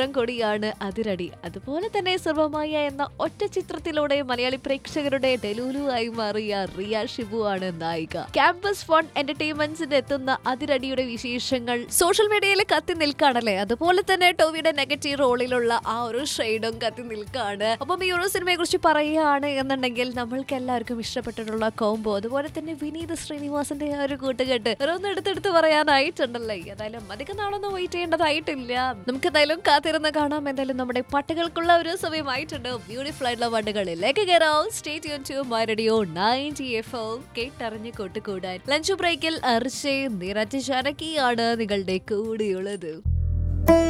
ചിത്രം കൂടിയാണ് അതിരടി അതുപോലെ തന്നെ സർവമായ എന്ന ഒറ്റ ചിത്രത്തിലൂടെ മലയാളി പ്രേക്ഷകരുടെ ഡെലൂലു ആയി മാറിയ റിയ ഷിബു ആണ് നായിക ക്യാമ്പസ് ഫൺ എന്റർടൈൻമെന്റ്സിന്റെ എത്തുന്ന അതിരടിയുടെ വിശേഷങ്ങൾ സോഷ്യൽ മീഡിയയിൽ കത്തി നിൽക്കാണല്ലേ അതുപോലെ തന്നെ ടോവിയുടെ നെഗറ്റീവ് റോളിലുള്ള ആ ഒരു ഷെയ്ഡും കത്തി നിൽക്കാണ് അപ്പം ഈ ഒരു സിനിമയെ കുറിച്ച് പറയുകയാണ് എന്നുണ്ടെങ്കിൽ നമ്മൾക്ക് എല്ലാവർക്കും ഇഷ്ടപ്പെട്ടിട്ടുള്ള കോംബോ അതുപോലെ തന്നെ വിനീത് ശ്രീനിവാസന്റെ ആ ഒരു കൂട്ടുകെട്ട് ഓരോന്ന് എടുത്തെടുത്ത് പറയാനായിട്ടുണ്ടല്ലേ ഏതായാലും അധികം നാളൊന്നും വെയിറ്റ് ചെയ്യേണ്ടതായിട്ടില്ല നമുക്ക് എന്തായാലും കാത്തിരുന്ന് കാണാം എന്തായാലും നമ്മുടെ പാട്ടുകൾക്കുള്ള ഒരു സമയമായിട്ടുണ്ട് ബ്യൂട്ടിഫുൾ ആയിട്ടുള്ള പാട്ടുകളിലേക്ക് കയറാം സ്റ്റേറ്റ് യൂൺ to my radio ninety F O കേട്ടറിഞ്ഞ് കൊട്ടുകൂടാൻ ലഞ്ച് ബ്രേക്കിൽ അർച്ചയും നിറച്ച് ചരക്കിയാണ് നിങ്ങളുടെ കൂടെയുള്ളത്